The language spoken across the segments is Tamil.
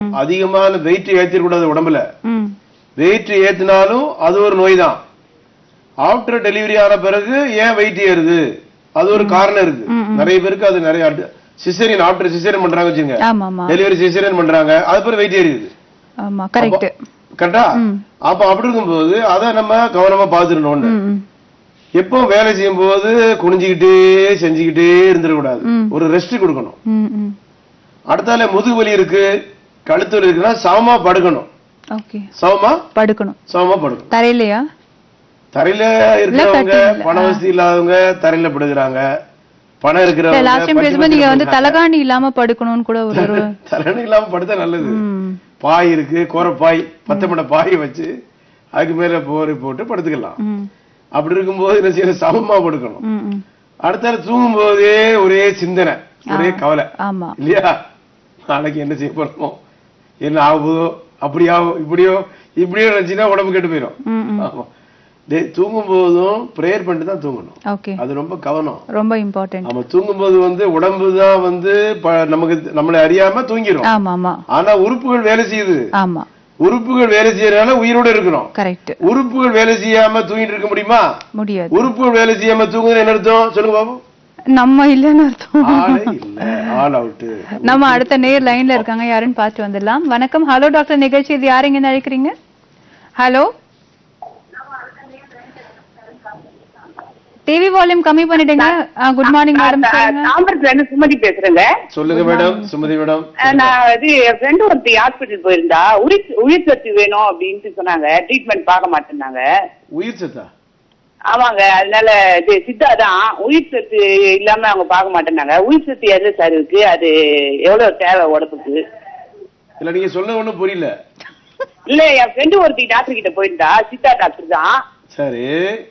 அதிகமான வெயிட் ஏத்திடக்கூடாது உடம்புல ம் வெயிட் ஏத்தினாலும் அது ஒரு நோய் தான் ஆஃப்டர் டெலிவரி ஆன பிறகு ஏன் வெயிட் ஏறுது அது ஒரு காரணம் இருக்கு நிறைய பேருக்கு அது நிறைய சிசரியன் ஆஃப்டர் சிசரியன் பண்றாங்க வச்சுங்க ஆமா ஆமா டெலிவரி சிசரியன் பண்றாங்க அது பிறகு வெயிட் ஏறிடுது ஆமா கரெக்ட் கரெக்டா அப்ப அப்படி இருக்கும்போது அதை நம்ம கவனமா பாத்துக்கணும் ஒண்ணு ம் ம் எப்போ வேலை செய்யும் போது குனிஞ்சுக்கிட்டே செஞ்சுக்கிட்டே இருந்துடக்கூடாது ஒரு ரெஸ்ட் கொடுக்கணும் ம் ம் அடுத்தால முதுகு வலி இருக்கு கழுத்து வலி இருக்குன்னா சமமா படுக்கணும் ஓகே சமமா படுக்கணும் சமமா படுக்கணும் தரையிலையா தரையில இருக்கிறவங்க பண வசதி இல்லாதவங்க தரையில படுக்கிறாங்க பணம் இருக்கிறவங்க லாஸ்ட் டைம் பேசும்போது நீங்க வந்து தலகாணி இல்லாம படுக்கணும்னு கூட ஒரு ஒரு தலையணை இல்லாம படுத்தா நல்லது ம் பாய் இருக்கு கோரப்பாய் பத்தமட பாய் வச்சு அதுக்கு மேல போரை போட்டு படுத்துக்கலாம் ம் அப்படி இருக்கும்போது என்ன செய்யணும் சமமா படுக்கணும் ம் ம் அடுத்தால தூங்கும் போதே ஒரே சிந்தனை ஒரே கவலை ஆமா இல்லையா நாளைக்கு என்ன செய்ய போறோமோ என்ன ஆகுதோ அப்படியா இப்படியோ இப்படியோ நினைச்சுன்னா உடம்பு கெட்டு போயிடும் ம் ம் ஆமா டேய், தூங்கும் போதும் பிரேயர் பண்ணிட்டு தான் தூங்கணும் ஓகே அது ரொம்ப கவனம் ரொம்ப இம்பார்ட்டன்ட் நம்ம தூங்கும் போது வந்து உடம்பு தான் வந்து ப- நமக்கு நம்மளை அறியாம தூங்கிரும் ஆமா ஆமா ஆனா உறுப்புகள் வேலை செய்யுது ஆமா உறுப்புகள் வேலை செய்யறதுனால உயிரோட இருக்கிறோம் கரெக்ட் உறுப்புகள் வேலை செய்யாம தூங்கிட்டு இருக்க முடியுமா முடியாது உறுப்புகள் வேலை செய்யாம தூங்குறது என்ன அர்த்தம் சொல்லுங்க பாப்போம் நம்ம இல்லைன்னு அர்த்தம் ஆளே இல்ல ஆல் அவுட் நம்ம அடுத்த நேர் லைன்ல இருக்காங்க யாருன்னு பார்த்து வந்துடலாம் வணக்கம் ஹலோ டாக்டர் நிகழ்ச்சி இது யாருங்க இருந்து அழைக்கிறீங்க ஹலோ டிவி வால்யூம் கம்மி பண்ணிடுங்க குட் மார்னிங் மேடம் சொல்லுங்க தாம்பரத்துல இருந்து சுமதி பேசுறேங்க சொல்லுங்க மேடம் சுமதி மேடம் அஹ் நான் இது என் ஃப்ரெண்டு ஒருத்தி ஹாஸ்பிட்டல் போயிருந்தா உயிர் உயிர் சத்து வேணும் அப்படின்ட்டு சொன்னாங்க ட்ரீட்மெண்ட் பார்க்க மாட்டேன்னாங்க உயிர் சத்தா ஆமாங்க அதனால இது சித்தா தான் உயிர் சத்து இல்லாம அவங்க பார்க்க மாட்டேன்னாங்க உயிர் சத்து எது சார் இருக்கு அது எவ்வளவு தேவை உடம்புக்கு இல்ல நீங்க சொல்ல ஒண்ணும் புரியல இல்ல என் ஃப்ரெண்டு ஒருத்தி டாக்டர் கிட்ட போயிருந்தா சித்தா டாக்டர் தான் சரி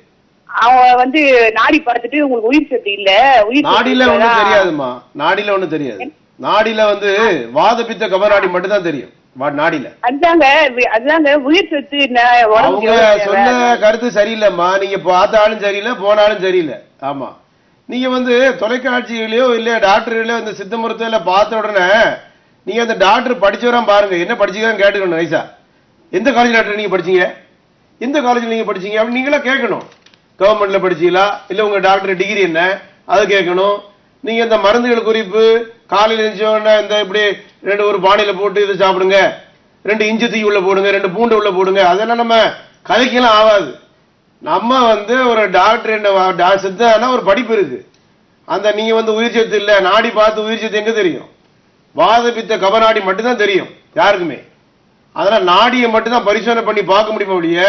அவங்க வந்து நாடி பார்த்துட்டு உங்களுக்கு உயிர் சத்து இல்ல உயிர் சத்து நாடியில ஒண்ணும் இல்லைன்னா- தெரியாதுமா நாடியில ஒண்ணும் தெரியாது நாடியில வந்து வாதபித்த கபநாடி மட்டும் தான் தெரியும் வா- நாடியில அதாங்க வி- அதாங்க உயிர் சத்து ந- உடம்புக்கு அவங்க எவ்வளவு சொன்ன தேவை? கருத்து சரியில்லைம்மா நீங்க பார்த்தாலும் சரியில்லை போனாலும் சரியில்லை ஆமா நீங்க வந்து தொலைக்காட்சிகளையோ இல்ல டாக்டர்களையோ இந்த சித்த மருத்துவ பார்த்த உடனே நீங்க அந்த டாக்டர் படிச்சவரா பாருங்க என்ன படிச்சீங்கன்னு கேட்டுக்கணும் நைசா எந்த காலேஜ் டாக்டர் நீங்க படிச்சீங்க எந்த காலேஜ்ல நீங்க படிச்சீங்க அப்படின்னு நீங்களா கேட்கணும் கவர்மெண்ட்ல படிச்சீங்களா இல்ல உங்க டாக்டர் டிகிரி என்ன அது கேட்கணும் நீங்க இந்த மருந்துகள் குறிப்பு காலையில எழுந்த உடனே இந்த இப்படி ரெண்டு ஒரு பானையில போட்டு இதை சாப்பிடுங்க ரெண்டு இஞ்சி தீ உள்ள போடுங்க ரெண்டு பூண்டு உள்ள போடுங்க அதெல்லாம் நம்ம கதைக்கெல்லாம் ஆகாது நம்ம வந்து ஒரு டாக்டர் என்ன சித்தானா ஒரு படிப்பு இருக்கு அந்த நீங்க வந்து உயிர் சத்து இல்ல நாடி பார்த்து உயிர் சத்து எங்க தெரியும் வாத பித்த கபநாடி மட்டும்தான் தெரியும் யாருக்குமே அதனால நாடியை மட்டும்தான் பரிசோதனை பண்ணி பார்க்க முடியுமா ஒழிய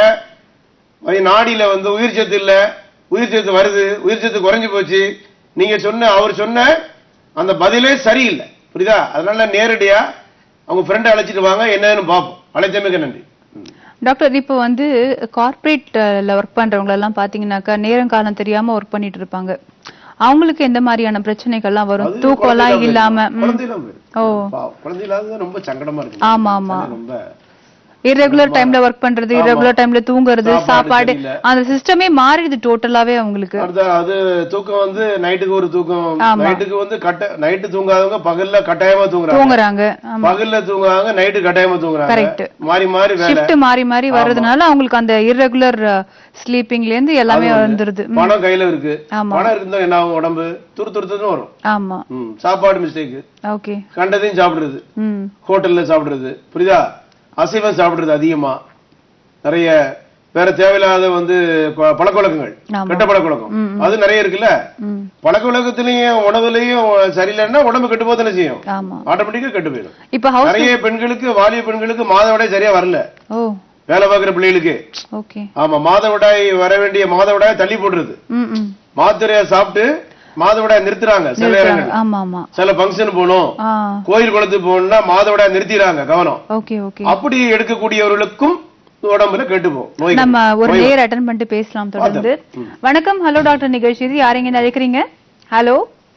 அது நாடியில வந்து உயிர் சத்து இல்ல உயிர் சத்து வருது உயிர் சத்து குறைஞ்சு போச்சு நீங்க சொன்ன அவர் சொன்ன அந்த பதிலே சரியில்லை புரியுதா அதனால நேரடியா அவங்க ஃப்ரெண்டை அழைச்சிட்டு வாங்க என்னன்னு பார்ப்போம் அழைத்தமைக்கு நன்றி ம். டாக்டர் இப்போ வந்து கார்ப்பரேட்ல ஒர்க் பண்றவங்க எல்லாம் பாத்தீங்கன்னாக்கா நேரம் காலம் தெரியாம ஒர்க் பண்ணிட்டு இருப்பாங்க அவங்களுக்கு எந்த மாதிரியான பிரச்சனைகள்லாம் வரும் அது தூக்கம் எல்லாம் குழந்தை இல்லாம இல்லாம ம். குழந்தை இல்லாம இருக்கு. ஓ பாவம். குழந்தை இல்லாதது ரொம்ப சங்கடமா இருக்கு ஆமா, ஆமா. ரொம்ப irregular டைம்ல ஒர்க் பண்றது ஆமா. irregular டைம்ல தூங்குறது சாப்பாடு சாப்பாடு சரியில்லை. அந்த சிஸ்டமே மாறிடுது டோட்டலாவே அவங்களுக்கு அடுத்த அது தூக்கம் வந்து நைட்டுக்கு ஒரு தூக்கம் ஆமா. நைட்டுக்கு வந்து கட்ட நைட்டு தூங்காதவங்க பகல்ல கட்டாயமா தூங்குறாங்க தூங்குறாங்க ஆமா பகல்ல தூங்குறாங்க நைட்டு கட்டாயமா தூங்குறாங்க Correct. மாறி மாறி வேலை ஷிஃப்ட் மாறி மாறி வர்றதுனால அவங்களுக்கு அந்த irregular ஸ்லீப்பிங்ல இருந்து எல்லாமே வந்துருது ம். பணம் கையில இருக்கு ஆமா. பணம் இருந்தா என்ன ஆகும் உடம்பு துரு துருத்துன்னு வரும் ஆமா ம், சாப்பாடு மிஸ்டேக் ஓகே கண்டதையும் சாப்பிடுறது ம் ஹோட்டல்ல சாப்பிடுறது புரியுதா அசைவம் சாப்பிடுறது அதிகமா நிறைய வேற தேவையில்லாத வந்து கொ- பழக்க வழக்கங்கள் ஆமா. கெட்ட பழக்க வழக்கம் அது நிறைய இருக்குல்ல ம் பழக்க வழக்கத்திலையும் உணவுலையும் சரியில்லைன்னா உடம்பு கெட்டு போதானே செய்யும் ஆமா ஆட்டோமேட்டிக்கா கெட்டு போயிடும் இப்போ ஹவுஸ் நிறைய பெண்களுக்கு வாலிய பெண்களுக்கு மாதவிடாய் சரியா வரல ஓ வேலை பார்க்குற பிள்ளைகளுக்கு ஓகே ஆமா மாதவிடாய் வர வேண்டிய மாதவிடாய் தள்ளி போடுறது ம் ம் மாத்திரைய சாப்பிட்டு மாதவிடாய் நிறுத்துறாங்க சில நேரங்கள் ஆமா ஆமா சில ஃபங்க்ஷன் போகணும் ஆ கோயில் குளத்துக்கு போகணும்னா மாதவிடாய் நிறுத்திடுறாங்க கவனம் ஓகே ஓகே அப்படி எடுக்கக்கூடியவர்களுக்கும் உடம்புல கெட்டு போகும் நோய் நம்ம ஒரு நேர் அட்டன் பண்ணிட்டு பேசலாம் தொடர்ந்து வணக்கம் ஹலோ டாக்டர் நிகழ்ச்சி இது யாரைங்க நினைக்கிறீங்க ஹலோ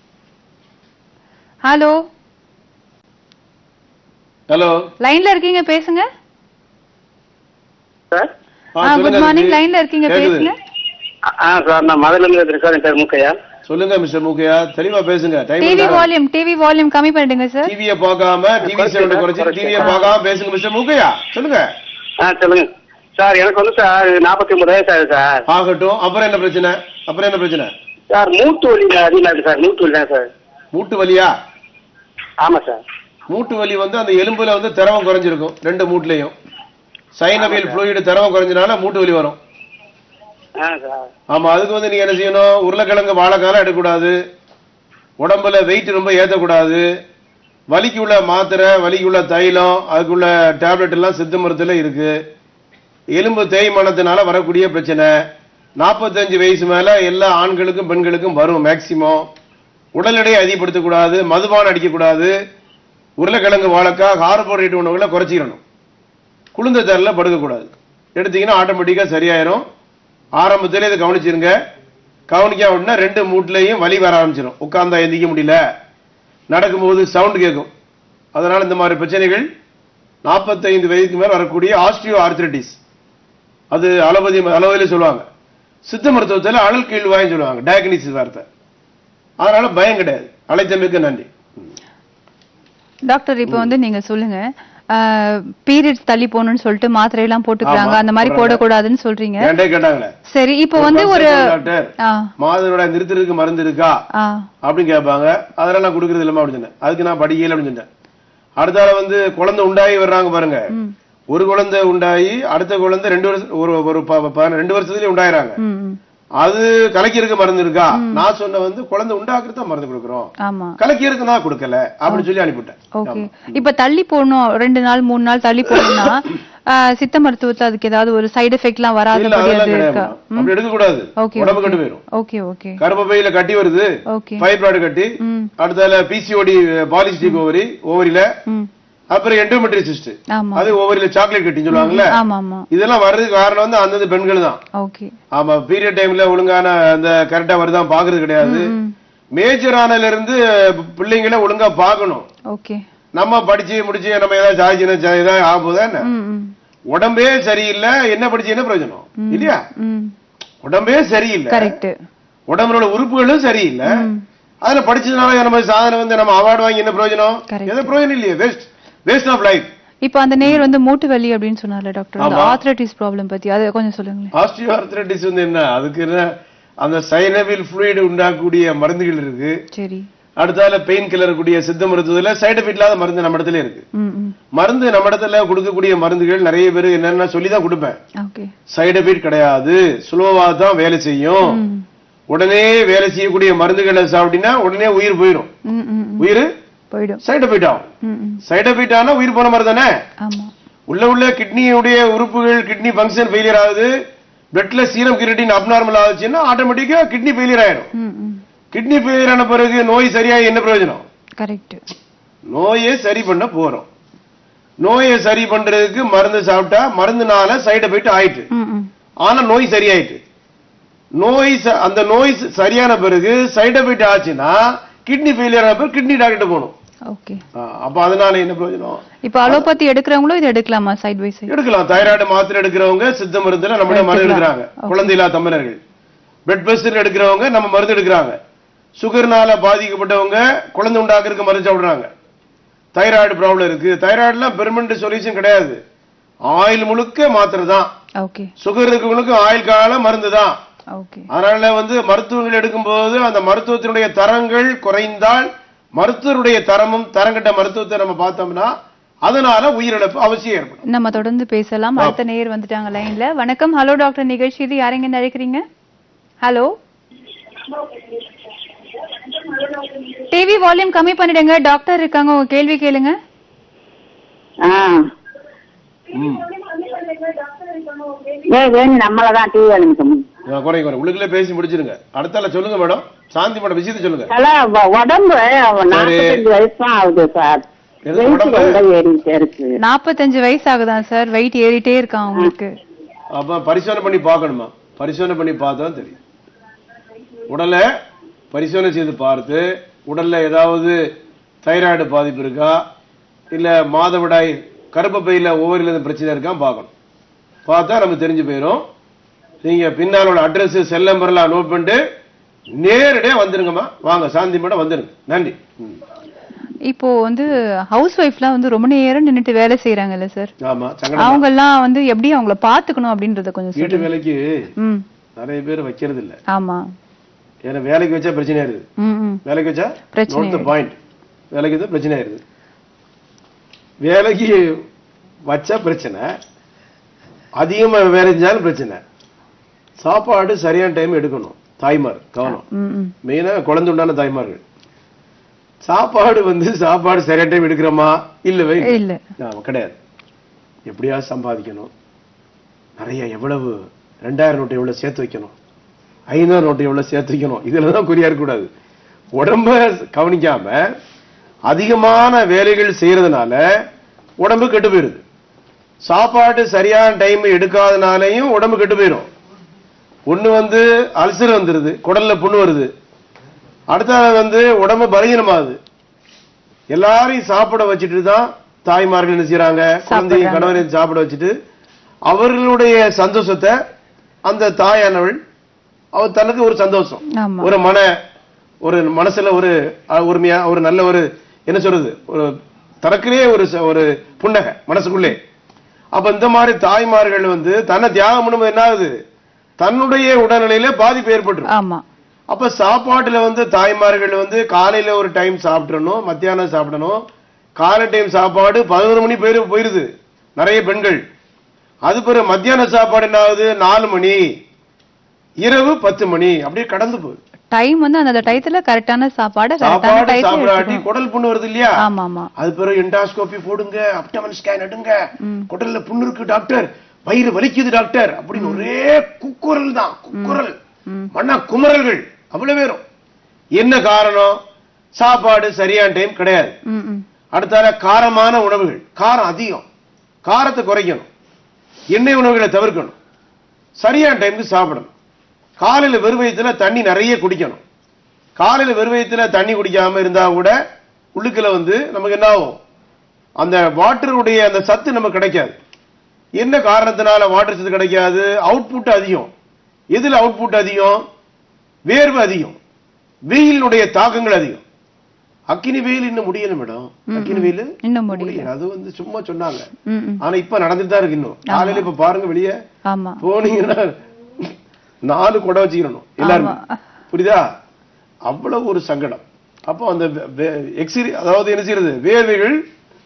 ஹலோ ஹலோ லைன்ல இருக்கீங்க பேசுங்க சார் ஆ, குட் சொல்லுங்க மார்னிங் அஜித். லைன்ல இருக்கீங்க கேக்குது. பேசுங்க ஆ சார் நான் மதுரையில இருந்து சார் என் பேர் முக்கையா சொல்லுங்க மிஸ்டர் மூக்கையா தெளிவா பேசுங்க TV time volume TV volume கம்மி பண்ணிடுங்க சார் டிவிய பார்க்காம டிவி சவுண்ட் குறைச்சு டிவிய பார்க்காம பேசுங்க மிஸ்டர் மூக்கையா சொல்லுங்க ஆ சொல்லுங்க சார் எனக்கு வந்து சார் நாற்பத்தி ஒன்பது வயசு ஆகுது சார் ஆகட்டும் அப்புறம் என்ன பிரச்சனை அப்புறம் என்ன பிரச்சனை சார் மூட்டு வலி அதிகமாக இருக்கு சார் மூட்டு வலி தான் சார் மூட்டு வலியா ஆமா சார் மூட்டு வலி வந்து அந்த எலும்புல வந்து திரவம் குறைஞ்சிருக்கும் ரெண்டு மூட்டுலயும் சைனவியல் fluid திரவம் குறைஞ்சனால மூட்டு வலி வரும் ஆ சார் ஆமா அதுக்கு வந்து நீங்க என்ன செய்யணும் உருளைக்கிழங்கு வாழைக்காலம் எடுக்கக்கூடாது உடம்புல வெயிட் ரொம்ப ஏத்தக்கூடாது வலிக்கு உள்ள மாத்திரை வலிக்கு உள்ள தைலம் அதுக்குள்ள டேப்லெட் எல்லாம் சித்த மருத்துல இருக்கு எலும்பு தேய்மானத்தினால வரக்கூடிய பிரச்சனை நாற்பத்தஞ்சு வயசு மேல எல்லா ஆண்களுக்கும் பெண்களுக்கும் வரும் மேக்சிமம் உடல் எடையை அதிகப்படுத்தக்கூடாது மதுபானம் அடிக்கக்கூடாது உருளைக்கிழங்கு வாழைக்காய் கார்போஹைட்ரேட் உணவுகளை குறைச்சிக்கணும் குளிர்ந்த தரல படுக்கக்கூடாது எடுத்தீங்கன்னா ஆட்டோமேட்டிக்காக சரியாயிரும் ஆரம்பத்திலே இதை கவனிச்சிருங்க கவனிக்காம அப்படின்னா ரெண்டு மூட்டுலையும் வலி வர ஆரம்பிச்சிடும் உட்கார்ந்தா எந்திக்க முடியல நடக்கும்போது சவுண்ட் கேட்கும் அதனால இந்த மாதிரி பிரச்சனைகள் நாற்பத்தைந்து வயதுக்கு மேல் வரக்கூடிய ஆஸ்டியோ ஆர்த்ரைட்டிஸ் அது அலோபதி அலோபதியில சொல்லுவாங்க சித்த மருத்துவத்தில் அழல் கீழ்வாயின்னு சொல்லுவாங்க டயக்னிசிஸ் வார்த்தை அதனால பயம் கிடையாது அழைத்தமைக்கு நன்றி டாக்டர் இப்போ வந்து நீங்க சொல்லுங்க பீரியட்ஸ் தள்ளி போகணும்னு சொல்லிட்டு மாத்திரை எல்லாம் போட்டுக்கிறாங்க ஆமா, அந்த மாதிரி போடுறாங்க. போடக்கூடாதுன்னு சொல்றீங்க ஏன்டே கேட்டாங்களே சரி இப்போ வந்து ஒரு டாக்டர் ஆ மாதவிடாய் நிறுத்துறதுக்கு மருந்து இருக்கா ஆ அப்படின்னு கேட்பாங்க அதெல்லாம் நான் கொடுக்கறது இல்லமா அப்படின்னு சொன்னேன் அதுக்கு நான் படிக்கல அப்படின்னு சொன்னேன் அடுத்தால வந்து குழந்தை உண்டாகி வர்றாங்க பாருங்க ம் ஒரு குழந்தை உண்டாகி அடுத்த குழந்தை ரெண்டு வருஷம் ஒரு ஒரு ப- ப- ரெண்டு வருஷத்துலயே உண்டாயிராங்க ம் ம். அது கலக்கியிருக்க மருந்து இருக்கா நான் சொன்ன வந்து குழந்தை உண்டாக்குறது தான் மருந்து கொடுக்குறோம் ஆமா கலக்கியிருக்கு தான் கொடுக்கல அப்படின்னு சொல்லி அனுப்பிவிட்டேன் ஓகே இப்ப தள்ளி போடணும் ரெண்டு நாள் மூணு நாள் தள்ளி போடணும்னா ஆ, சித்த மருத்துவத்துல அதுக்கு ஏதாவது ஒரு சைடு எஃபெக்ட் எல்லாம் இல்ல வராதபடி அதெல்லாம் அது கிடையாது இருக்கா அப்படி எடுக்க கூடாது ஓகே உடம்பு கட்டு போயிரும் ஓகே ஓகே கர்ப்பப்பையில கட்டி வருது ஓகே ஃபைப்ராய்டு கட்டி ம் அடுத்தால பிசிஓடி பாலிஸ்டிக் ஓவரி ஓவரியில ம் அப்புறம் எண்டோமெட்ரி சிஸ்ட் ஆமா அது ஓவரியில சாக்லேட் கட்டின்னு சொல்லுவாங்கல்ல ஆமா ஆமா இதெல்லாம் வர்றதுக்கு காரணம் வந்து அந்தந்த பெண்கள் தான் ஓகே ஆமா பீரியட் டைம்ல ஒழுங்கான அந்த கரெக்டா வருதான் பாக்குறது கிடையாது ம் மேஜர் ஆனல இருந்து பிள்ளைங்களை ஒழுங்கா பார்க்கணும் ஓகே நம்ம படிச்சு முடிச்சு நம்ம ஏதாவது சாதிச்சுன்னா ஏதாவது ஆக போதா என்ன ம் ம் உடம்பே சரியில்லை என்ன படிச்சு என்ன பிரயோஜனம் இல்லையா ம் உடம்பே சரியில்லை கரெக்ட் உடம்புல உறுப்புகளும் சரியில்லை ம் அதுல படிச்சதுனால நம்ம சாதனை வந்து நம்ம அவார்டு வாங்கி என்ன பிரயோஜனம் Correct. எந்த பிரயோஜனம் இல்லையே வேஸ்ட் வேஸ்ட் ஆஃப் லைஃப் இப்போ அந்த நேர் வந்து மூட்டு வலி அப்படின்னு சொன்னார்ல டாக்டர் அந்த ஆமா. ஆர்த்ரைட்டிஸ் ப்ராப்ளம் பத்தி அதை கொஞ்சம் சொல்லுங்களேன் ஆஸ்டியோ ஆர்த்ரைட்டிஸ் வந்து என்ன அதுக்கு என்ன அந்த சைனவில் fluid உண்டாக்கக்கூடிய மருந்துகள் இருக்கு சரி அடுத்தால பெயின் கில்லர் கூடிய சித்த மருத்துவத்துல சைடு எஃபெக்ட் இல்லாத மருந்து நம்ம இடத்துல இருக்கு ம் ம் மருந்து நம்ம இடத்துல கொடுக்கக்கூடிய மருந்துகள் நிறைய பேர் என்னன்னா சொல்லி தான் கொடுப்பேன் ஓகே சைடு எஃபெக்ட் கிடையாது ஸ்லோவா தான் வேலை செய்யும் ம் உடனே வேலை செய்யக்கூடிய மருந்துகளை சாப்பிட்டீங்கன்னா உடனே உயிர் போயிடும் ம் ம் ம். உயிர் போயிடும் சைடு எஃபெக்ட் ஆகும் ம் ம் சைடு எஃபெக்ட் ஆனா உயிர் போன மாதிரி தானே ஆமா உள்ள உள்ள கிட்னியுடைய உறுப்புகள் கிட்னி ஃபங்க்ஷன் ஃபெயிலியர் ஆகுது பிளட்ல சீரம் கிரிட்டின் அப்நார்மல் ஆகுச்சுன்னா ஆட்டோமேட்டிக்கா கிட்னி ஃபெயிலியர் ஆயிடும் ம் ம் கிட்னி ஃபெயிலியர் ஆன பிறகு நோய் சரியாகி என்ன பிரயோஜனம் கரெக்ட் நோயை சரி பண்ண போறோம் நோயை சரி பண்றதுக்கு மருந்து சாப்பிட்டா மருந்துனால சைடு எஃபெக்ட் ஆயிட்டு ம் ம் ஆனா நோய் சரியாயிட்டு நோய் ச- அந்த நோய் ச- சரியான பிறகு சைடு எஃபெக்ட் ஆச்சுன்னா கிட்னி ஃபெயிலியர் ஆன பிறகு கிட்னி டாக்டர் போகணும் ஓகே ஆ, அப்ப அதனால என்ன பிரயோஜனம் இப்போ அலோபதி எடுக்கிறவங்களும் இது எடுக்கலாமா சைடு பை சைடு எடுக்கலாம் தைராய்டு மாத்திரை எடுக்கிறவங்க சித்த மருந்துல நம்ம மருந்து எடுக்கிறாங்க Okay. குழந்தையில்லா தமிழர்கள் பிளட் பிரஷர் எடுக்கிறவங்க நம்ம மருந்து எடுக்கிறாங்க சுகர்னால பாதிக்கப்பட்டவங்க குழந்தை உண்டாக்குறதுக்கு மருந்து சாப்பிடுறாங்க தைராய்டு ப்ராப்ளம் இருக்கு தைராய்டுலாம் பெர்மனன்ட் சொல்யூஷன் கிடையாது ஆயில் முழுக்க மாத்திரை தான் ஓகே சுகர் இருக்கவங்களுக்கு ஆயில் கால மருந்து தான் ஓகே அதனால வந்து மருத்துவங்கள் எடுக்கும்போது அந்த மருத்துவத்தினுடைய தரங்கள் குறைந்தால் மருத்துவருடைய தரமும் தரங்கட்ட மருத்துவத்தை நம்ம பார்த்தோம்னா அதனால உயிரிழப்பு அவசியம் ஏற்படும் நம்ம தொடர்ந்து பேசலாம் அடுத்த நேயர் வந்துட்டாங்க லைன்ல வணக்கம் ஹலோ டாக்டர் நிகழ்ச்சி இது யாரெங்க நினைக்கிறீங்க ஹலோ டிவி வால்யூம் கம்மி பண்ணிடுங்க டாக்டர் இருக்காங்க உங்க கேள்வி கேளுங்க ஆ ம். ஏ வேணும் நம்மளதான் டிவி வேணும் ஆ, குறை குறை உள்ளுக்குள்ளே பேசி முடிச்சிருங்க அடுத்தால சொல்லுங்க மேடம் சாந்தி மேடம் விஷயத்தை சொல்லுங்க தல உடம்பு நாற்பத்தஞ்சு வயசு தான் ஆகுது சார் எது வெயிட் உடம்பு? ரொம்ப ஏறிட்டே இருக்கு நாற்பத்தஞ்சு வயசு ஆகுதான் சார் வெயிட் ஏறிட்டே இருக்கான் உங்களுக்கு அப்ப பரிசோதனை பண்ணி பார்க்கணுமா பரிசோதனை பண்ணி பார்த்தா தெரியும் உடலை பரிசோதனை செய்து பார்த்து உடல்ல ஏதாவது தைராய்டு பாதிப்பு இருக்கா இல்ல மாதவிடாய் கருப்பப்பையில ஓவரில் எதுவும் பிரச்சனை இருக்கான்னு பார்க்கணும் பார்த்தா நம்ம தெரிஞ்சு போயிடும் நீங்க பின்னாலோட அட்ரஸ் செல் நம்பர்லாம் நோட் பண்ணிட்டு நேரடியா வந்துருங்கம்மா வாங்க சாந்தி மேடம் வந்துருங்க நன்றி ம். இப்போ வந்து ஹவுஸ் ஒய்ஃப்லாம் வந்து ரொம்ப நேரம் நின்னுட்டு வேலை செய்யறாங்கல்ல சார் ஆமா சங்கடம் அவங்க எல்லாம் வந்து எப்படி அவங்கள பாத்துக்கணும் அப்படின்றத கொஞ்சம் வீட்டு சொல்லுங்க வேலைக்கு ம் நிறைய பேர் வைக்கிறது இல்ல ஆமா ஏன்னா வேலைக்கு வச்சா பிரச்சனையா இருக்குது ம் ம் வேலைக்கு வச்சா பிரச்சனை நோட் த பாயிண்ட் வேலைக்கு வச்சா பிரச்சனை ஆயிருது வேலைக்கு வச்சா பிரச்சனை அதிகமா வேலை செஞ்சாலும் பிரச்சனை சாப்பாடு சரியான டைம் எடுக்கணும் தாய்மார் கவனம் ம் ம் மெயினா குழந்தை உண்டான தாய்மார்கள் சாப்பாடு வந்து சாப்பாடு சரியான டைம் எடுக்கிறோமா இல்லவே இல்லை. இல்ல ஆமா, கிடையாது எப்படியாவது சம்பாதிக்கணும் நிறைய எவ்வளவு ரெண்டாயிரம் நோட்டு எவ்வளவு சேர்த்து வைக்கணும் ஐநூறு நோட்டு எவ்வளவு சேர்த்து வைக்கணும் இதுல தான் குறியா இருக்கக்கூடாது உடம்ப கவனிக்காம அதிகமான வேலைகள் செய்யறதுனால உடம்பு கெட்டு போயிருது சாப்பாடு சரியான டைம் எடுக்காதனாலையும் உடம்பு கெட்டு போயிடும் ஒண்ணு வந்து அல்சர் வந்துருது குடல்ல புண்ணு வருது அடுத்தது வந்து உடம்பு பலகீனமாகுது எல்லாரையும் சாப்பிட வச்சுட்டு தான் தாய்மார்கள் என்ன செய்யறாங்க குழந்தையும் சாப்பிடுறாங்க. கணவரையும் சாப்பிட வச்சுட்டு அவர்களுடைய சந்தோஷத்தை அந்த தாயானவள் அவர் தனக்கு ஒரு சந்தோஷம் ஆமா ஒரு மன ஒரு மனசுல ஒரு அஹ், ஒருமையா ஒரு நல்ல ஒரு என்ன சொல்றது ஒரு தனக்குள்ளே ஒரு ச- ஒரு புன்னகை மனசுக்குள்ளே அப்ப இந்த மாதிரி தாய்மார்கள் வந்து தன்னை தியாகம் பண்ணும்போது என்ன ஆகுது தன்னுடைய உடல்நிலையில பாதிப்பு ஏற்பட்டுரும் ஆமா அப்ப சாப்பாட்டுல வந்து தாய்மார்கள் வந்து காலையில ஒரு டைம் சாப்பிடணும் மத்தியானம் சாப்பிடணும் காலை டைம் சாப்பாடு பதினோரு மணி போயிரு போயிருது நிறைய பெண்கள் அது பிறகு மத்தியான சாப்பாடு என்ன ஆகுது நாலு மணி இரவு பத்து மணி அப்படியே கடந்து போகுது டைம் வந்து அந்த டயத்துல கரெக்டான சாப்பாடு கரெக்டான சாப்பாடு டயத்துல சாப்பிடாட்டி எடுத்துக்கணும். குடல் புண்ணு வருது இல்லையா ஆமா ஆமா அது பிறகு என்டாஸ்கோபி போடுங்க அப்டமன் ஸ்கேன் எடுங்க ம். குடல்ல புண்ணு இருக்கு டாக்டர் வயிறு வலிக்குது டாக்டர் அப்படின்னு ஒரே குக்குரல் தான் குக்குரல் ம். மண்ணா குமரல்கள் அவ்வளவு பேரும் என்ன காரணம் சாப்பாடு சரியான டைம் கிடையாது ம் ம் அடுத்தால காரமான உணவுகள் காரம் அதிகம் காரத்தை குறைக்கணும் எண்ணெய் உணவுகளை தவிர்க்கணும் சரியான டைமுக்கு சாப்பிடணும் காலையில வெறும் வயித்துல தண்ணி நிறைய குடிக்கணும் காலையில வெறும் வயித்துல தண்ணி குடிக்காம இருந்தா கூட உள்ளுக்குள்ள வந்து நமக்கு என்ன ஆகும் அந்த வாட்டருடைய அந்த சத்து நமக்கு கிடைக்காது என்ன காரணத்தினால வாட்டர் சத்து கிடைக்காது அவுட்புட் அதிகம் எதுல அவுட்புட் அதிகம் வேர்வை அதிகம் வெயிலினுடைய தாக்கங்கள் அதிகம் அக்கினி வெயில் இன்னும் முடியல மேடம் அக்கினி வெயில் இன்னும் முடியல முடியல அது வந்து சும்மா சொன்னாங்க ம் ம் ஆனா இப்ப நடந்துட்டு தான் இருக்கு இன்னும் காலையில இப்ப பாருங்க வெளியே ஆமா போனீங்கன்னா நாலு குடை வச்சுக்கணும் எல்லாருமே ஆமா. புரியுதா அவ்வளவு ஒரு சங்கடம் அப்போ அந்த எக்ஸிரி அதாவது என்ன செய்யறது வேர்வைகள்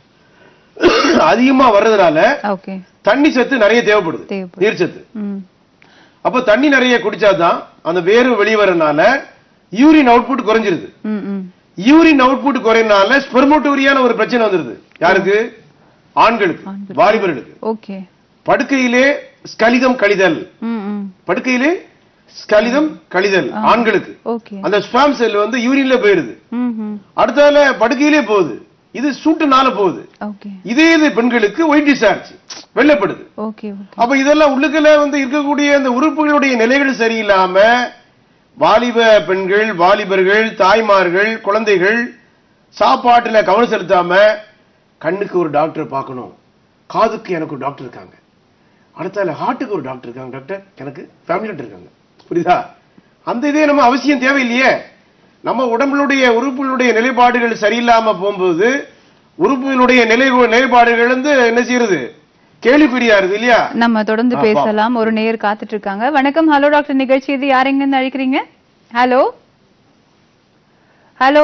அதிகமா வர்றதுனால ஓகே தண்ணி சத்து நிறைய தேவைப்படுது தேவைப்படுது. நீர் சத்து ம் அப்ப தண்ணி நிறைய குடிச்சாதான் அந்த வேர்வை வெளியே வரனால யூரின் அவுட்புட் குறைஞ்சிருது ம் ம் யூரின் அவுட்புட் குறையனால ஸ்பெர்மோட்டோரியான ஒரு பிரச்சனை வந்துருது யாருக்கு ஆண்களுக்கு ஆண்களுக்கு. வாலிபர்களுக்கு ஓகே படுக்கையிலே ஸ்கலிதம் கழிதல் ம் ம் படுக்கையிலே ஸ்கலிதம் கழிதல் ஆண்களுக்கு ஓகே அந்த ஸ்பாம் செல் வந்து யூரின்ல போயிருது ம் ம் அடுத்தால படுக்கையிலே போகுது இது சூட்டுனால போகுது ஓகே இதே இது பெண்களுக்கு ஒயிட் டிசார்ஜ் வெள்ளப்படுது ஓகே ஓகே அப்ப இதெல்லாம் உள்ளுக்குள்ள வந்து இருக்கக்கூடிய அந்த உறுப்புகளுடைய நிலைகள் சரியில்லாம வாலிப பெண்கள் வாலிபர்கள் தாய்மார்கள் குழந்தைகள் சாப்பாட்டுல கவனம் செலுத்தாம கண்ணுக்கு ஒரு டாக்டர் பார்க்கணும் காதுக்கு எனக்கு ஒரு டாக்டர் இருக்காங்க அடுத்தால ஹார்ட்டுக்கு ஒரு டாக்டர் இருக்காங்க டாக்டர் எனக்கு ஃபேமிலி டாக்டர் இருக்காங்க புரியுதா அந்த இதே நம்ம அவசியம் தேவையில்லையே நம்ம உடம்புடைய உறுப்புகளுடைய நிலைப்பாடுகள் சரியில்லாம போகும்போது உறுப்புகளுடைய நிலை நிலைப்பாடுகள் வந்து என்ன செய்யறது கேள்விக்குறியா இருக்கு இல்லையா நம்ம தொடர்ந்து ஆ, பேசலாம் ஒரு நேயர் காத்துட்டு இருக்காங்க வணக்கம் ஹலோ டாக்டர் நிகழ்ச்சி இது யார் எங்க இருந்து அழைக்கிறீங்க ஹலோ ஹலோ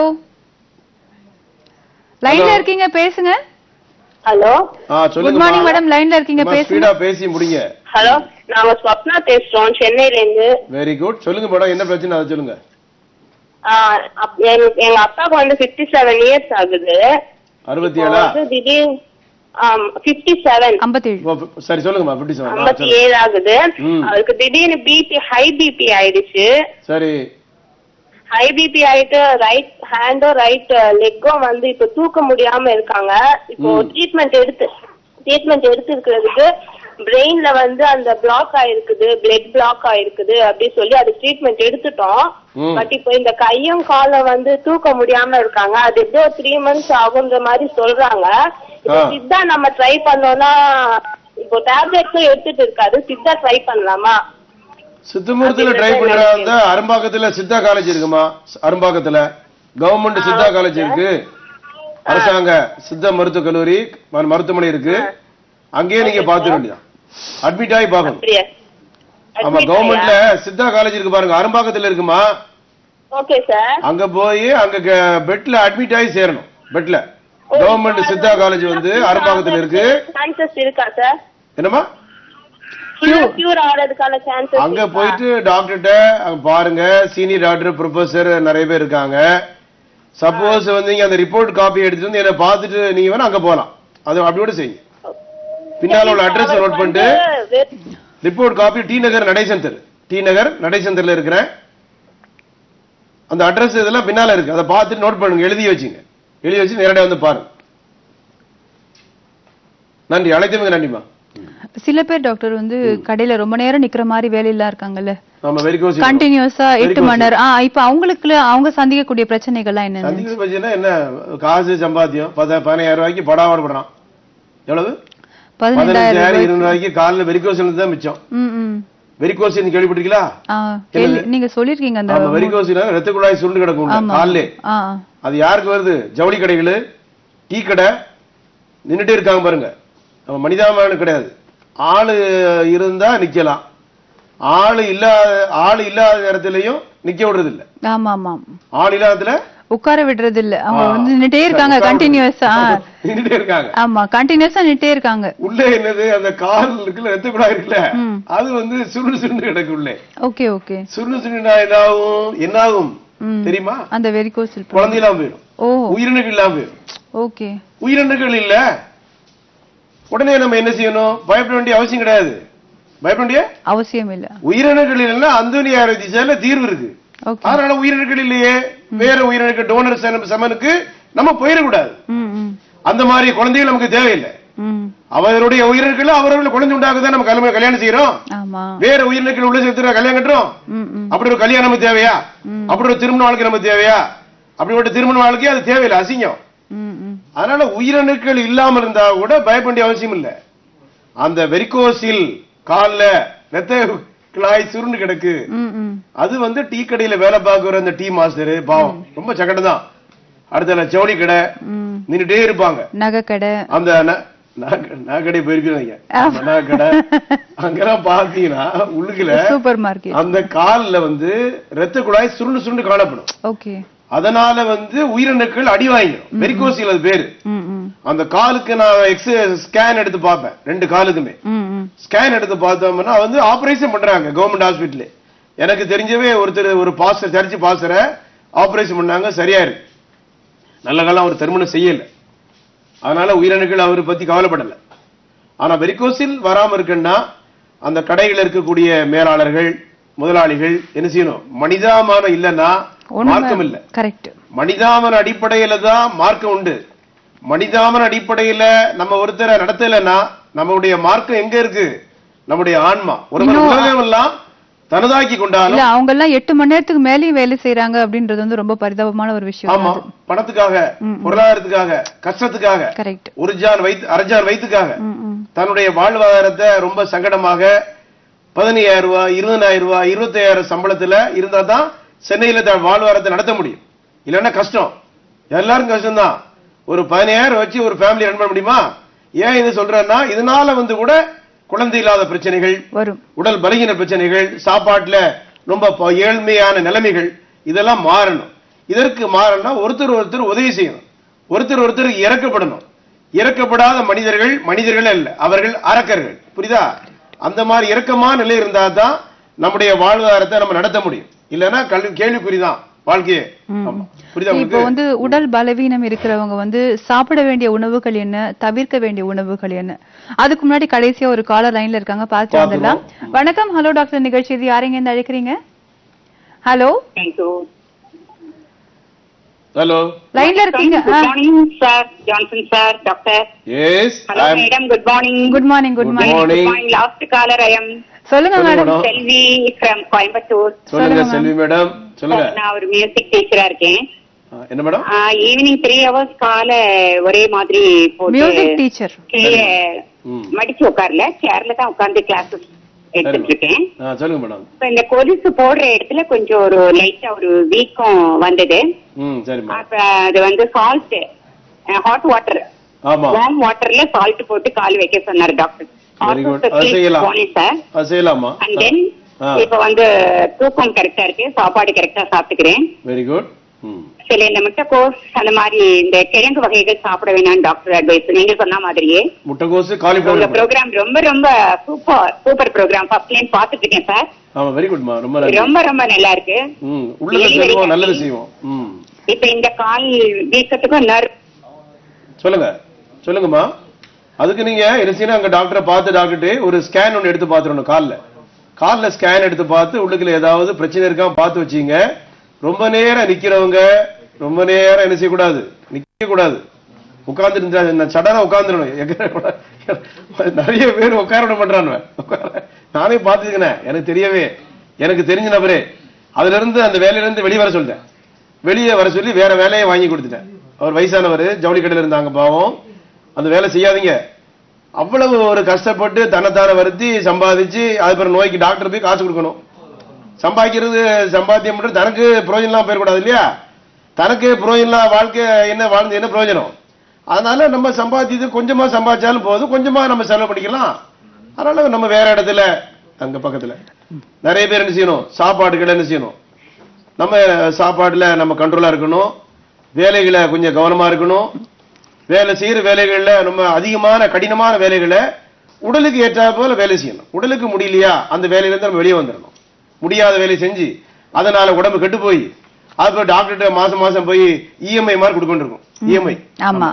லைன்ல Hello. இருக்கீங்க பேசுங்க ஹலோ ஆ, குட் சொல்லுங்கம்மா. மார்னிங் மேடம் லைன்ல இருக்கீங்க அம்மா, பேசுங்க ஸ்பீடா பேசி முடிங்க ஹலோ நாங்க ஸ்வப்னா பேசுறோம் சென்னையில இருந்து வெரி குட் சொல்லுங்க மேடம் என்ன பிரச்சனை அதை சொல்லுங்க ஆஹ் அப்- எங்க எங்க அப்பாவுக்கு வந்து 57 செவன் இயர்ஸ் ஆகுது அறுபத்தி இப்போ ஏழா வந்து திடீர் பிப்டி செவன் ஐம்பத்தேழு ஓ, சரி சொல்லுங்கம்மா பிப்டி செவன் ஐம்பத்தி ஏழு ஆகுது ம். அவருக்கு திடீர்னு பிபி ஹை பிபி ஆயிடுச்சு சரி ஹை பிபி ஆயிட்டு ரைட் ஹேண்டும் ரைட் லெக்கும் வந்து இப்ப தூக்க முடியாம இருக்காங்க இப்போ ம். ட்ரீட்மெண்ட் எடுத்து ட்ரீட்மெண்ட் எடுத்து இருக்கிறதுக்கு பிரெயின்ல வந்து அந்த பிளாக் ஆயிருக்குது பிளட் பிளாக் ஆயிருக்குது அப்படி சொல்லி அது ட்ரீட்மெண்ட் எடுத்துட்டோம் ம். பட் இப்போ இந்த கையும் காலம் வந்து தூக்க முடியாம இருக்காங்க அது எப்படியோ த்ரீ மந்த்ஸ் ஆகுன்ற மாதிரி சொல்றாங்க இப்போ ஆ. சித்தா நம்ம ட்ரை பண்ணோம்னா இப்போ டேப்லெட்ஸும் எடுத்துட்டு இருக்காரு சித்தா ட்ரை பண்ணலாமா சித்தமூர்த்தியில ட்ரை பண்றா இருந்தா அரும்பாக்கத்துல சித்தா காலேஜ் இருக்குமா அரும்பாக்கத்துல கவர்மெண்ட் சித்தா காலேஜ் இருக்கு அரசாங்க சித்த மருத்துவக் கல்லூரி ம- மருத்துவமனை இருக்கு அங்கேயே நீங்க பாத்துக்க வேண்டியதான் அட்மிட் ஆகி பார்க்கணும் அப்படியா ஆமா கவர்மெண்ட்ல சித்தா காலேஜ் இருக்கு பாருங்க அரும்பாக்கத்துல இருக்குமா ஓகே சார் அங்க போய் அங்க பெட்ல அட்மிட் ஆகி சேரணும் பெட்ல கவர்மெண்ட் சித்தா காலேஜ் வந்து அரும்பாக்கத்துல இருக்கு சான்சஸ் இருக்கா சார் என்னமா கியூர் ஆகிறதுக்கான சான்சஸ் அங்க போயிட்டு டாக்டர்கிட்ட அங்க பாருங்க சீனியர் டாக்டர் ப்ரொஃபசர் நிறைய பேர் இருக்காங்க சப்போஸ் வந்து நீங்க அந்த ரிப்போர்ட் காப்பி எடுத்துட்டு வந்து என்ன பார்த்துட்டு நீங்க வேணா அங்க போலாம் அது அப்படியோட செய்யுங்க பின்னால உள்ள அட்ரஸ் நோட் பண்ணிட்டு report copy T Nagar Nadesan தெரு டி நகர் நடேசன் தெருல இருக்கிறேன் அந்த அட்ரஸ் இதெல்லாம் பின்னால இருக்கு அதை பார்த்துட்டு நோட் பண்ணுங்க எழுதி வச்சுங்க எழுதி வச்சு நேரடியாக வந்து பாருங்க நன்றி அழைத்தவங்க நன்றிமா சில பேர் டாக்டர் வந்து கடையில ரொம்ப நேரம் நிக்கிற மாதிரி வேலையெல்லாம் இருக்காங்கல்ல நம்ம வெரிகோஸ் கண்டினியூஸா எட்டு Varicose. மணி நேரம் ஆ இப்ப அவங்களுக்கு அவங்க சந்திக்கக்கூடிய பிரச்சனைகள்லாம் என்னென்ன சந்திக்கிற பட்சம்னா என்ன காசு சம்பாத்தியம் பத பதினாயிரம் ரூபாய்க்கு படாவாடு படுறான் எவ்வளவு பதினெண்டாயிரம் பதினஞ்சாயிரம் ரூபாய். இருபது ரூபாய்க்கு காலில் வெரிகோசின் தான் மிச்சம் ம் ம் வெரிகோசின் கேள்விப்பட்டிருக்கீங்களா ஆ கேள்வி- நீங்க சொல்லிருக்கீங்க அந்த ஆமா வெரிகோசினா ரத்த குழாய் சுருண்டு கிடக்கும் உள்ள, ஆமா கால்லே ஆ அது யாருக்கு வருது ஜவுளி கடைகள் டீ கடை நின்னுட்டே இருக்காங்க பாருங்க நம்ம மனிதாபிமானம் கிடையாது ஆளு இருந்தா நிக்கலாம் ஆளு இல்லாத ஆளு இல்லாத நேரத்திலையும் நிக்க விடுறது இல்ல ஆமா ஆமா ஆள் இல்லாததுல உட்கார விடுறது இல்ல அவங்க ஆ. வந்து நின்னுட்டே இருக்காங்க உட்கார கண்டினியூஸா நின்னுட்டே இருக்காங்க ஆமா கண்டினியூஸா நின்னுட்டே இருக்காங்க உள்ள என்னது அந்த கால் இருக்குல்ல ரத்த குழாய் இருக்குல்ல ம். அது வந்து சுருண்டு சுருண்டு கிடக்கு உள்ளே ஓகே ஓகே சுருண்டு சுருண்டா என்னாகும் என்னாகும் ம். தெரியுமா அந்த வெரிகோஸ் குழந்தையெல்லாம் போயிடும் ஓ உயிரினங்கள் இல்லாம போயிடும் ஓகே உயிரினங்கள் இல்ல உடனே நம்ம என்ன செய்யணும் பயப்பட வேண்டிய அவசியம் கிடையாது பயப்பட வேண்டிய அவசியம் இல்ல உயிரினங்கள் இல்லைன்னா அந்தோனி ஆராய்ச்சி சேல தீர்வு இருக்கு ஓகே அதனால உயிரினங்கள் இல்லையே வேற உயிரினங்கள் டோனர் சமனுக்கு நம்ம போயிடக்கூடாது ம் ம் அந்த மாதிரி குழந்தைகள் நமக்கு தேவையில்லை ம் அவருடைய உயிரினங்கள் அவரவர்கள் குழந்தை உண்டாக்குதான் நம்ம கல்யாணம் கல்யாணம் செய்யறோம் ஆமா வேற உயிரினங்கள் உள்ள சேர்த்து கல்யாணம் கட்டுறோம் ம் ம் அப்படி ஒரு கல்யாணம் நமக்கு தேவையா அப்படி ஒரு திருமண வாழ்க்கை நமக்கு தேவையா அப்படிப்பட்ட திருமண வாழ்க்கை அது தேவையில்லை அசிங்கம் ம் ம் அதனால உயிரணுக்கள் இல்லாம இருந்தா கூட பயப்பட வேண்டிய அவசியம் இல்ல அந்த வெரிகோசில் கால்ல ரத்த குழாய் சுருண்டு கிடக்கு ம் ம் அது வந்து டீ கடையில வேலை பார்க்குற அந்த டீ மாஸ்டர் பாவம் ரொம்ப சக்கடம் தான் அடுத்த ஜவுளி கடை ம் நின்னுட்டே இருப்பாங்க நகைக்கடை அந்த ந- நகை- நகைக்கடை போயிருக்கீங்க அந்த நகைக்கடை அங்கெல்லாம் பாத்தீங்கன்னா உள்ளுக்குல சூப்பர் மார்க்கெட் அந்த கால்ல வந்து ரத்த குழாய் சுருண்டு சுருண்டு காணப்படும் ஓகே அதனால வந்து உயிரணுக்கள் அடி வாங்கிடும் வெரிகோசில் அது பேரு ம் ம் அந்த காலுக்கு நான் எக்ஸ் ஸ்கேன் எடுத்து பார்ப்பேன் ரெண்டு காலுக்குமே ம் ம் ஸ்கேன் எடுத்து பார்த்தோம்னா வந்து ஆபரேஷன் பண்றாங்க கவர்மெண்ட் ஹாஸ்பிட்டல் எனக்கு தெரிஞ்சவே ஒருத்தர் ஒரு பாஸ்டர் சர்ச் பாஸ்டரை ஆபரேஷன் பண்ணாங்க சரியா இருக்கு நல்ல காலம் அவர் திருமணம் செய்யல அதனால உயிரணுக்கள் அவர் பத்தி கவலைப்படல ஆனா வெரிகோசில் வராம இருக்குன்னா அந்த கடையில் இருக்கக்கூடிய மேலாளர்கள் முதலாளிகள் என்ன செய்யணும் மனிதாமானம் இல்லைன்னா மார்க்கம் இல்ல கரெக்ட் மனிதாமன அடிப்படையில தான் மார்க்கம் உண்டு மனிதாமன அடிப்படையில நம்ம ஒருத்தரை நடத்தலைன்னா நம்முடைய மார்க்கம் எங்க இருக்கு நம்முடைய ஆன்மா ஒருவர் உலகம் எல்லாம் தனதாக்கி கொண்டாலும் இல்ல அவங்க எல்லாம் எட்டு மணி நேரத்துக்கு மேலயும் வேலை செய்யறாங்க அப்படின்றது வந்து ரொம்ப பரிதாபமான ஒரு விஷயம் ஆமா பணத்துக்காக பொருளாதாரத்துக்காக கஷ்டத்துக்காக கரெக்ட் ஒரு ஜான் வயிற்று அரஜான் வயிற்றுக்காக ம் ம் தன்னுடைய வாழ்வாதாரத்தை ரொம்ப சங்கடமாக பதினையாயிரம் ரூபாய் இருபதாயிரம் ரூபாய் இருபத்தாயிரம் சம்பளத்துல இருந்தா தான் சென்னையில தன் வாழ்வாதாரத்தை நடத்த முடியும் இல்லைன்னா கஷ்டம் எல்லாரும் கஷ்டம்தான் ஒரு பதினாயிரம் வச்சு ஒரு ஃபேமிலி ரன் பண்ண முடியுமா ஏன் இது சொல்றேன்னா இதனால வந்து கூட குழந்தை இல்லாத பிரச்சனைகள் வரும் உடல் பலகீன பிரச்சனைகள் சாப்பாட்டுல ரொம்ப ப- ஏழ்மையான நிலைமைகள் இதெல்லாம் மாறணும் இதற்கு மாறணும்னா ஒருத்தர் ஒருத்தர் உதவி செய்யணும் ஒருத்தர் ஒருத்தர் இறக்கப்படணும் இறக்கப்படாத மனிதர்கள் மனிதர்கள் அல்ல அவர்கள் அரக்கர்கள் புரியுதா அந்த மாதிரி இறக்கமான நிலை இருந்தா தான் நம்முடைய வாழ்வாதாரத்தை நம்ம நடத்த முடியும் இல்லைன்னா கல்வி கேள்விக்குறிதான் வாழ்க்கையே ஆமா. புரியுதா இப்போ உங்களுக்கு வந்து உடல் பலவீனம் இருக்கிறவங்க வந்து சாப்பிட வேண்டிய உணவுகள் என்ன தவிர்க்க வேண்டிய உணவுகள் என்ன அதுக்கு முன்னாடி கடைசியா ஒரு காலர் லைன்ல இருக்காங்க பார்த்து வந்துடலாம் வணக்கம் ஹலோ டாக்டர் நிகழ்ச்சி இது யாரைங்க இருந்து அழைக்கிறீங்க ஹலோ தேங்க்யூ ஹலோ லைன்ல இருக்கீங்க good morning sir Johnson sir doctor yes hello madam good morning good morning good Good morning morning. Morning last caller I am சொல்லுங்க சொல்லுங்க madam madam. Selvi from Coimbatore சொல்லுங்க சொல்லுங்க, செல்வி மேடம் சொல்லுங்க நான் ஒரு மியூசிக் டீச்சரா இருக்கேன் ஆ, என்ன மேடம் ஈவினிங் த்ரீ ஹவர்ஸ் கால ஒரே மாதிரி மியூசிக் போட்டு டீச்சர் கீழே ம். மடிச்சு உட்கார்ல சேர்ல தான் உட்கார்ந்து கிளாஸஸ் எடுத்துட்டு இருக்கேன் ஆ சொல்லுங்க மேடம் இப்ப இந்த கொலுசு போடுற இடத்துல கொஞ்சம் ஒரு லைட்டா ஒரு வீக்கம் வந்தது ம் சரிம்மா அப்ப அது வந்து சால்ட் ஹாட் வாட்டர் ஆமா வார்ம் வாட்டர்ல சால்ட் போட்டு கால் வைக்க சொன்னாரு டாக்டர் வெரி குட் அது செய்யலாம் போனேன் சார் அது செய்யலாமா அண்ட் தென் ஆ இப்ப வந்து தூக்கம் கரெக்டா இருக்கு சாப்பாடு கரெக்டா சாப்பிட்டுக்கிறேன் வெரி குட் ம் சில இந்த முட்டைக்கோஸ் அந்த மாதிரி இந்த கிழங்கு வகைகள் சாப்பிட வேணாம்னு டாக்டர் அட்வைஸ் நீங்க சொன்ன மாதிரியே முட்டைகோசு உங்க காலிஃபிளவர் ப்ரோக்ராம் ரொம்ப ரொம்ப super super program first line பாத்துட்டு இருக்கேன் சார் ஆமா வெரி குட்மா ரொம்ப நன்றி ரொம்ப ரொம்ப நல்லா இருக்கு ம் உள்ளத Very, very செய்வோம் நல்லது happy. செய்வோம் ம் இப்ப இந்த கால் வீக்கத்துக்கும் நர் சொல்லுங்க சொல்லுங்கம்மா அதுக்கு நீங்க என்ன செய்யணும் அங்க டாக்டரை பார்த்து டாக்டர்கிட்ட ஒரு ஸ்கேன் ஒன்று எடுத்து பார்த்துடணும் காலில் காலில் ஸ்கேன் எடுத்து பார்த்து உள்ளுக்குள்ள ஏதாவது பிரச்சனை இருக்கா பார்த்து வச்சீங்க ரொம்ப நேரம் நிக்கிறவங்க ரொம்ப நேரம் என்ன செய்யக்கூடாது நிக்க கூடாது உட்கார்ந்து இருந்தா சடனா உட்காந்துடணும் நிறைய பேர் உட்கார விட பண்றானுவ நானே பார்த்துக்கிறேன் எனக்கு தெரியவே எனக்கு தெரிஞ்ச நபரே அதுல இருந்து அந்த வேலையில இருந்து வெளியே வர சொல்லிட்டேன் வெளியே வர சொல்லி வேற வேலையை வாங்கி கொடுத்துட்டேன் அவர் வயசானவர் ஜவுளி கடையில் இருந்தாங்க பாவம் அந்த வேலை செய்யாதீங்க அவ்வளவு ஒரு கஷ்டப்பட்டு தன்னைத்தானே வருத்தி சம்பாதிச்சு அதுக்கப்புறம் நோய்க்கு டாக்டர் போய் காசு கொடுக்கணும் சம்பாதிக்கிறது சம்பாத்தியம் பண்றது தனக்கு பிரயோஜனம் போயிடக்கூடாது இல்லையா தனக்கு பிரயோஜனம் வாழ்க்கை என்ன வாழ்ந்து என்ன பிரயோஜனம் அதனால நம்ம சம்பாதிச்சது கொஞ்சமா சம்பாதிச்சாலும் போதும் கொஞ்சமா நம்ம செலவு பண்ணிக்கலாம் அதனால நம்ம வேற இடத்துல அங்க பக்கத்துல நிறைய பேர் என்ன செய்யணும் சாப்பாடுகளை என்ன செய்யணும் நம்ம சாப்பாடுல நம்ம கண்ட்ரோலா இருக்கணும் வேலைகளை கொஞ்சம் கவனமா இருக்கணும் வேலை செய்யற வேலைகள்ல நம்ம அதிகமான கடினமான வேலைகளை உடலுக்கு ஏற்ற போல வேலை செய்யணும் உடலுக்கு முடியலையா அந்த வேலையில இருந்து நம்ம வெளியே வந்துடணும் முடியாத வேலை செஞ்சு அதனால உடம்பு கெட்டு போய் அது டாக்டர்கிட்ட மாசம் மாசம் போய் இஎம்ஐ மாதிரி கொடுக்கணும் இருக்கும் இஎம்ஐ ஆமா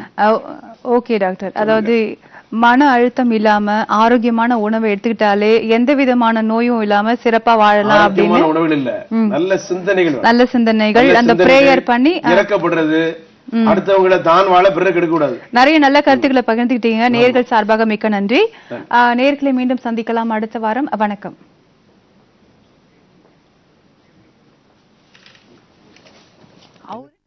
ஓகே டாக்டர் அதாவது மன அழுத்தம் இல்லாம ஆரோக்கியமான உணவை எடுத்துக்கிட்டாலே எந்த விதமான நோயும் இல்லாம சிறப்பா வாழலாம் அப்படின்னு ஆரோக்கியமான உணவுகள் இல்ல நல்ல சிந்தனைகள் வேணும். நல்ல சிந்தனைகள் நல்ல அந்த சிந்தனைகள், பிரேயர் பண்ணி அஹ், இறக்கப்படுறது அடுத்தவங்களை தான் வாழ பிறகு கெடுக்க கூடாது நிறைய நல்ல கருத்துக்களை பகிர்ந்துக்கிட்டீங்க நேர்கள் சார்பாக மிக்க நன்றி அஹ், நேர்களை மீண்டும் சந்திக்கலாம் அடுத்த வாரம் வணக்கம் அவர்